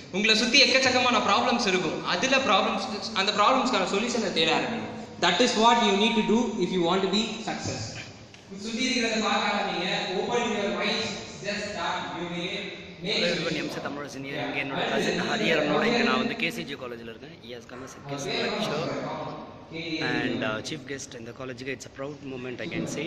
உங்களை சுற்றி எக்கச்சக்கமான ப்ராப்ளம்ஸ் இருக்கும் அதில் ப்ராப்ளம்ஸ் அந்த ப்ராப்ளம்ஸ்க்கான சொல்யூஷனை தேட ஆரம்பிங்க that is what you need to do if you want to be success சுற்றி இருக்கிறத பார்க்க ஆரம்பிங்க open your mind just start you hello everyone MC Tamil senior இங்கே என்னோட கசின் ஹரியரனோட இங்கே நான் வந்து கேசிஜி காலேஜில் இருக்கேன் is comes guest lecture and chief guest இந்த காலேஜுக்கு it's a proud moment I can say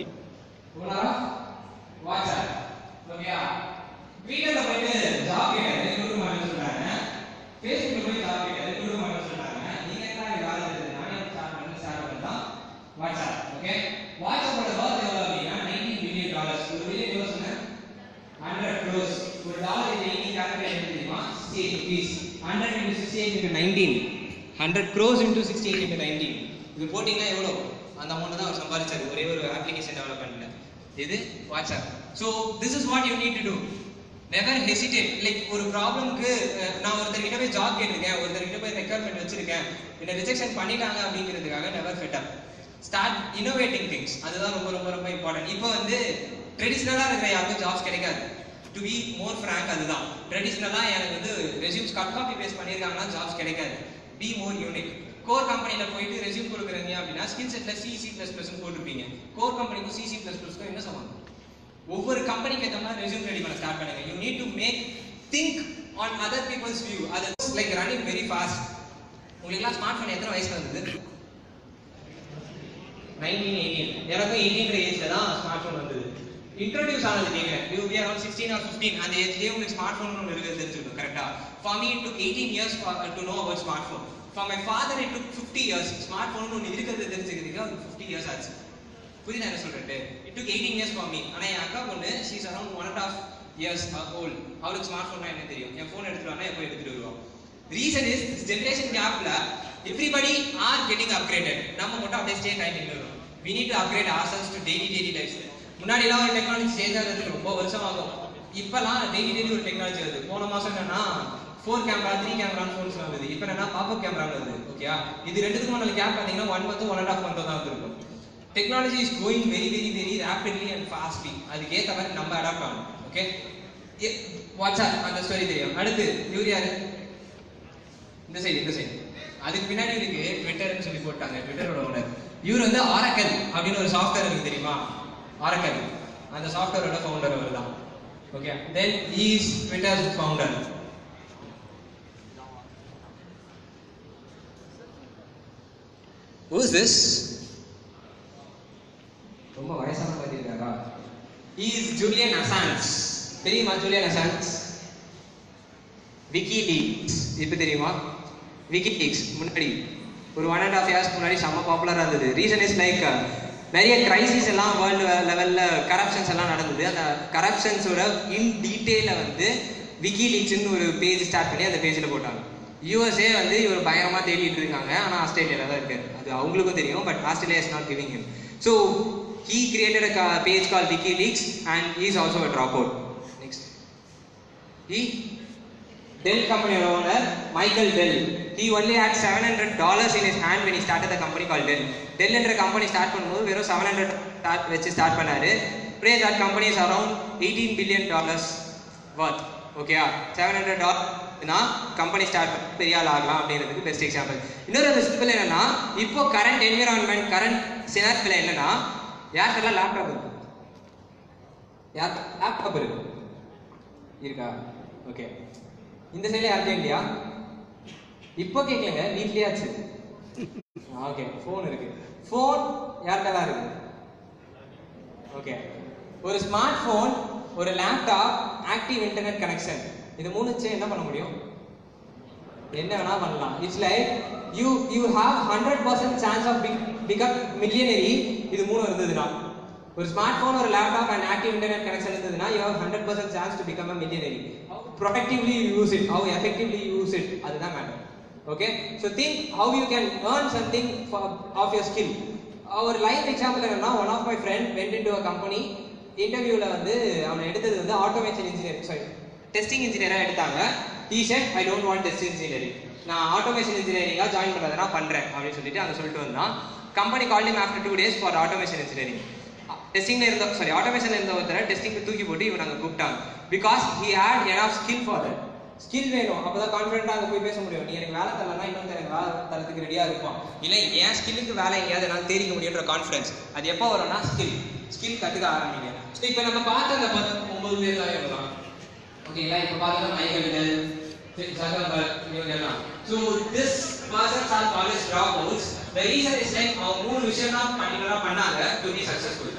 WhatsApp ஓகேயா வீட்டுல போயிட்டு ஜாப் கேட்டாரு குடு மாதிரி சொல்றாங்க ஃபேஸ்புக்ல போய் ஜாப் கேட்டாரு குடு மாதிரி சொல்றாங்க நீங்க என்ன வேலை இருக்குது நானே ஸ்டார்ட் பண்ணி ஸ்டார்ட் பண்ணலாம் வாட்ஸ்அப் ஓகே வாட்ஸ்அப்போட பர்த் எவ்வளவு அப்படின்னா 19 பில்லியன் டாலர்ஸ் ஒரு பில்லியன் எவ்வளவு சொன்னேன் 100 crores ஒரு டாலர் இது 18 கால்குலேட் தெரியுமா 68 rupees 100 into 68 into 19 100 crores into 68 into 19 இது போட்டீங்கன்னா எவ்வளோ அந்த அமௌண்ட் தான் அவர் சம்பாதிச்சாரு ஒரே ஒரு அப்ளிகேஷன் டெவலப்மெண்ட்ல இது WhatsApp so this is what you need to do never hesitate like ஒரு ப்ராப்ளம்க்கு நான் ஒருத்தர்கிட்ட போய் ஜாப் கேட்டிருக்கேன் ஒருத்தர்கிட்ட போய் ரெக்யர்மெண்ட் வச்சிருக்கேன் என்ன ரிஜெக்ஷன் பண்ணிட்டாங்க அப்படிங்கிறதுக்காக never fed up start innovating things அதுதான் ரொம்ப ரொம்ப ரொம்ப இம்பார்ட்டன்ட் இப்போ வந்து ட்ரெடிஷ்னலாக இருக்கிற யாருக்கும் ஜாப்ஸ் கிடைக்காது டு பி மோர் ஃப்ராங்க் அதுதான் ட்ரெடிஷ்னலாக எனக்கு வந்து ரெசியூம்ஸ் கட் காப்பி பேஸ் பண்ணியிருக்காங்கன்னா ஜாப்ஸ் கிடைக்காது பி மோர் யூனிக் கோர் கம்பெனியில் போயிட்டு ரெசியூம் கொடுக்குறீங்க அப்படின்னா ஸ்கில் செட்டில் சிசி ப்ளஸ் ப்ளஸ் போட்டிருப்பீங்க கோர் கம்பெனிக்கும் சிசி ப்ளஸ் ப்ளஸ்க்கும் என்ன சம்பந்தம் ஒவ்வொரு கம்பெனிக்கு ஏற்ற மாதிரி ரெசியூம் ரெடி பண்ண ஸ்டார்ட் பண்ணுங்க you need to make think on other people's view அது லைக் ரன்னிங் வெரி ஃபாஸ்ட் உங்களுக்குலாம் ஸ்மார்ட் ஃபோன் எத்தனை வயசுல வந்தது நைன்டீன் எயிட்டீன் எனக்கும் எயிட்டீன் ஏஜ்ல தான் ஸ்மார்ட் ஃபோன் வந்தது இன்ட்ரோடியூஸ் ஆனது கேட்குறேன் you be around sixteen or fifteen அந்த ஏஜ்லேயே உங்களுக்கு ஸ்மார்ட் ஃபோன் ஒன்று இருக்குது தெரிஞ்சுக்கணும் கரெக்டா for me it took eighteen years to know about smart phone for my father it took fifty years smart phone ஒன்று இருக்கிறது தெரிஞ்சுக்கிறதுக்கு அவருக்கு ஃபிஃப்டி இயர்ஸ் ஆச்சு புரியுதா என்ன சொல்றது it took eighteen years for me ஆனால் என் அக்கா பொண்ணு she's around one and half years old அவளுக்கு ஸ்மார்ட் ஃபோன்னா என்ன தெரியும் என் ஃபோன் எடுத்துட்டு வரனா எப்போ எடுத்துட்டு வருவோம் ரீசன் இஸ் ஜென்ரேஷன் கேப்ல எவ்ரிபடி ஆர் கெட்டிங் அப்கிரேடட் நம்ம மட்டும் அப்படியே ஸ்டே கைண்ட் வரும் we need to upgrade ourselves to daily daily life முன்னாடிலாம் ஒரு டெக்னாலஜி சேஞ்ச் ஆகிறதுக்கு ரொம்ப வருஷம் ஆகும் இப்பெல்லாம் டெய்லி டெய்லி ஒரு டெக்னாலஜி வருது போன மாசம் என்னன்னா ஃபோர் கேமரா த்ரீ கேமரான்னு ஃபோன்ஸ் வருது இப்போ என்னன்னா பாப்அப் கேமரா வருது ஓகேயா இது ரெண்டுத்துக்கும் உள்ள கேப் பார்த்தீங்கன்னா one month one and half month தான் வந்திருக்கும் technology is going very very very rapidly and fastly அதுக்கு ஏற்ற மாதிரி நம்ம அடாப்ட் ஆகணும் ஓகே வாட்ஸ்அப் அந்த ஸ்டோரி தெரியும் அடுத்து இவர் யாரு இந்த சைடு இந்த சைடு அதுக்கு பின்னாடி இருக்கு ட்விட்டர்னு சொல்லி போட்டாங்க ட்விட்டரோட ஓனர் இவர் வந்து ஆரக்கல் அப்படின்னு ஒரு சாஃப்ட்வேர் இருக்கு தெரியுமா ஆரக்கல் அந்த சாஃப்ட்வேரோட ஃபவுண்டர் அவர் தான் okay then is Twitter founder Who's this? ரொம்ப வயசான மாதிரி இருக்காரா இஸ் ஜூலியன் அசான்ஸ் தெரியுமா ஜூலியன் அசான்ஸ் விக்கி லீக்ஸ் இப்போ தெரியுமா விக்கி லீக்ஸ் முன்னாடி ஒரு ஒன் அண்ட் ஆஃப் இயர்ஸ்க்கு முன்னாடி செம்ம பாப்புலராக இருந்தது ரீசன் இஸ் லைக் நிறைய கிரைசிஸ் எல்லாம் வேர்ல்டு லெவலில் கரப்ஷன்ஸ் எல்லாம் நடந்தது அந்த கரப்ஷன்ஸோட இன் டீட்டெயிலை வந்து விக்கி லீக்ஸ்னு ஒரு பேஜ் ஸ்டார்ட் பண்ணி அந்த பேஜில் போட்டாங்க யூஎஸ்ஏ வந்து இவர் பயங்கரமாக தேடிட்டு இருக்காங்க ஆனால் ஆஸ்திரேலியாவில் தான் இருக்காரு அது அவங்களுக்கும் தெரியும் but Australia is not giving him so he created a page call WikiLeaks and is also a drop out next he Dell company owner Michael Dell. He only had 700 dollars in his hand when he started the company called Dell. Dell என்ற company start பண்ணும்போது வெறும் 700 start வச்சு start பண்ணாரு today that company is around 18 billion dollars worth ஓகேயா 700 டாலர்னா company start பண்ணி பெரிய ஆள் ஆகலாம் அப்படின்றதுக்கு பெஸ்ட் எக்ஸாம்பிள் இன்னொரு சிம்பிள் என்னன்னா இப்போ கரண்ட் என்விரான்மெண்ட் கரண்ட் சினாரியில் என்னன்னா யார்கிட்டலாம் லேப்டாப் இருக்கு யார் லேப்டாப் இருக்கு இருக்கா ஓகே இந்த சைடுல யாருக்கும் இல்லையா இப்போ கேட்கலங்க வீட்லயாச்சு ஓகே ஃபோன் இருக்கு ஃபோன் யார்கிட்டலாம் இருக்கு ஓகே ஒரு ஸ்மார்ட் ஃபோன் ஒரு லேப்டாப் ஆக்டிவ் இன்டர்நெட் கனெக்ஷன் இது மூணு வச்சு என்ன பண்ண முடியும் என்ன வேணா பண்ணலாம் it's like you you have hundred percent chance of become millionaire இது மூணு இருந்ததுன்னா ஒரு ஸ்மார்ட் ஃபோன் ஒரு laptop and active internet connection இருந்ததுன்னா you have hundred percent chance to become a millionaire productively use it how effectively use it அதுதான் matter okay so think how you can earn something of your skill ஒரு life example என்னன்னா one of my friend went in to a company இன்டர்வியூவில் வந்து அவனை எடுத்தது வந்து automation engineer sorry testing இன்ஜினியராக எடுத்தாங்க he said I don't want test engineering நான் ஆட்டோமேஷன் இன்ஜினியரிங்காக ஜாயின் பண்ணுறதுனா பண்ணுறேன் அப்படின்னு சொல்லிட்டு அங்கே சொல்லிட்டு வந்தான் company call him after two days for automation engineering டெஸ்டிங்ல இருந்த சாரி ஆட்டோமேஷன் இருந்த ஒருத்தர டெஸ்டிங் தூக்கி போட்டு இவன் அங்கே கூப்பிட்டாங்க because he had enough skill for that skill வேணும் அப்பதான் கான்ஃபிடென்ட்டா அங்க போய் பேச முடியும் நீ எனக்கு வேலை தரலன்னா இன்னொரு எனக்கு வேலை தரத்துக்கு ரெடியா இருப்பான் இல்லை என் ஸ்கில்லுக்கு வேலை எங்கேயாவது என்னால் தேடிக்க முடியுன்ற கான்ஃபிடன்ஸ் அது எப்போ வரும்னா ஸ்கில் ஸ்கில் கத்துக்க ஆரம்பிங்க ஸோ இப்போ நம்ம பார்த்த அந்த பத்து ஒன்பது பேர் தான் எழுதலாம் ஓகேங்களா இப்போ பார்த்தோம்னா மைகேல் ஜகபர் இவங்க எல்லாம் so this persons are college drop outs the reason is like அவங்க மூணு விஷயம் தான் பர்டிகுலராக பண்ணாங்க to be successful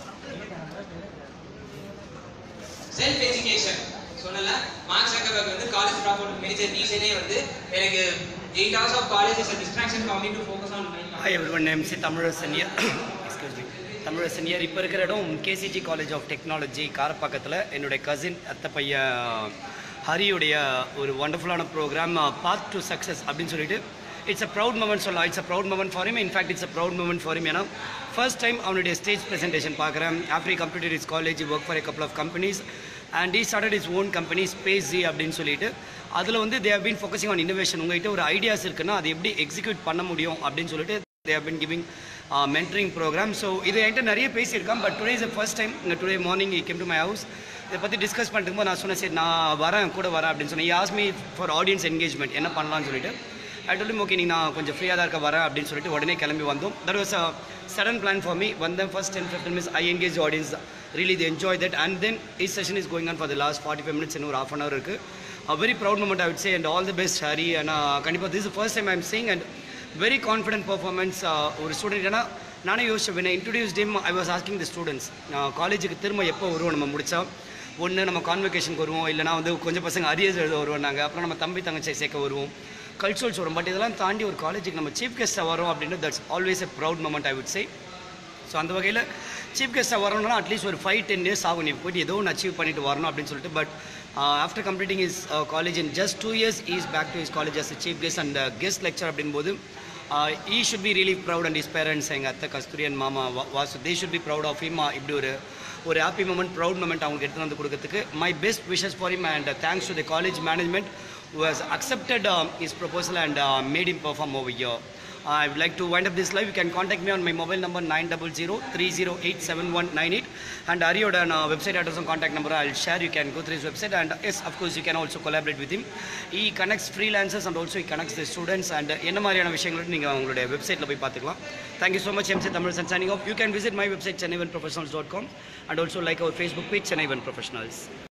self education சொன்னல மார்க் சக்கர்பர்க் வந்து காலேஜ் ட்ராப் அவுட் மேஜர் ரீசனே வந்து எனக்கு eight hours of college is distraction for me to focus on my hi every one MC Tamilarasan here excuse me Tamilarasan here இப்போ இருக்கிற இடம் KCG college of technology காரப்பாக்கத்தில் என்னுடைய கசின் அத்தை பையன் ஹரியுடைய ஒரு வண்டர்ஃபுல்லான ப்ரோக்ராம் பாத் டு சக்ஸஸ் அப்படின்னு சொல்லிட்டு இட்ஸ் அ ப்ரௌட் மூமெண்ட் சொல்லலாம் it's a proud moment for him in fact it's a proud moment for him ஏன்னா ஃபர்ஸ்ட் டைம் அவனுடைய ஸ்டேஜ் ப்ரெசன்டேஷன் பார்க்குறேன் after he computer is college work for a couple of companies and he started his own company space G அப்படின்னு சொல்லிட்டு அதில் வந்து they have been focusing on innovation உங்ககிட்ட ஒரு ideas இருக்குன்னா அதை எப்படி எக்ஸிக்யூட் பண்ண முடியும் அப்படின்னு சொல்லிட்டு they have been giving mentoring program so இது என்கிட்ட நிறைய பேசியிருக்கான் but today is the first time today morning he came to my house இதை பற்றி டிஸ்கஸ் பண்ணிட்டு போது நான் சொன்னேன் சரி நான் வரேன் கூட வரேன் அப்படின்னு சொன்னேன் ask me for audience engagement என்ன பண்ணலாம்னு சொல்லிட்டு ஐ டோல்ட் ஓகே நீ நான் கொஞ்சம் ஃப்ரீயாக தான் இருக்க வரேன் அப்படின்னு சொல்லிட்டு உடனே கிளம்பி வந்தோம் that was a sudden plan for me வந்தேன் first ten fifteen minutes I engage audience really they enjoy that and then his session is going on for the last forty five minutes இன்னும் ஒரு half an hour இருக்குது very proud moment I would say and all the best Hari and கண்டிப்பாக this first time I am seeing and very confident performance ஒரு student ஏன்னா நானே யோசிச்சேன் when I introduced him I was asking the students காலேஜுக்கு திரும்ப எப்போ வருவோம் நம்ம முடிச்சா ஒன்று நம்ம கான்வெகேஷனுக்கு வருவோம் இல்லைனா வந்து கொஞ்சம் பசங்க அரியர்ஸ் எழுத வருவோம் நாங்கள் அப்புறம் நம்ம தம்பி தங்கச்சி சேர்க்க வருவோம் கல்ச்சுரல்ஸ் வரும் பட் இதெல்லாம் தாண்டி ஒரு காலேஜுக்கு நம்ம சீஃப் கெஸ்ட்டாக வரோம் அப்படின்னு that's always a proud moment I would say so அந்த வகையில் சீஃப் கெஸ்ட்டாக வரணும்னா அட்லீஸ்ட் ஒரு ஃபைவ் டென் டேஸ் ஆகும் நீ போயிட்டு ஏதோ ஒன்று அச்சீவ் பண்ணிட்டு வரணும் அப்படின்னு சொல்லிட்டு but after completing his college in just two years is back to his college as chief guest and guest lecture அப்படின்போது he should be really proud and his parents எங்கள் அத்தை கஸ்தூரி அண்ட் மாமா வா- Vasu they should be proud of him இப்படி ஒரு ஒரு happy moment proud moment அவங்களுக்கு எடுத்து வந்து கொடுக்கறதுக்கு my best wishes for him and thanks to the college management who has accepted uh, his proposal and uh, made him perform over here. I would like to wind up this live. You can contact me on my mobile number 900-308-7198 and Ariyoda uh, website address and contact number I'll share. You can go through his website and yes, of course, you can also collaborate with him. He connects freelancers and also he connects the students and என்ன மாதிரியான விஷயங்களும் நீங்கள் உங்களுடைய வெப்சைட்டில் போய் பார்த்துக்கலாம் thank you so much MC Tamil சன் signing off. You can visit my website chennaivan professionals.com and also like our Facebook page chennaivan professionals.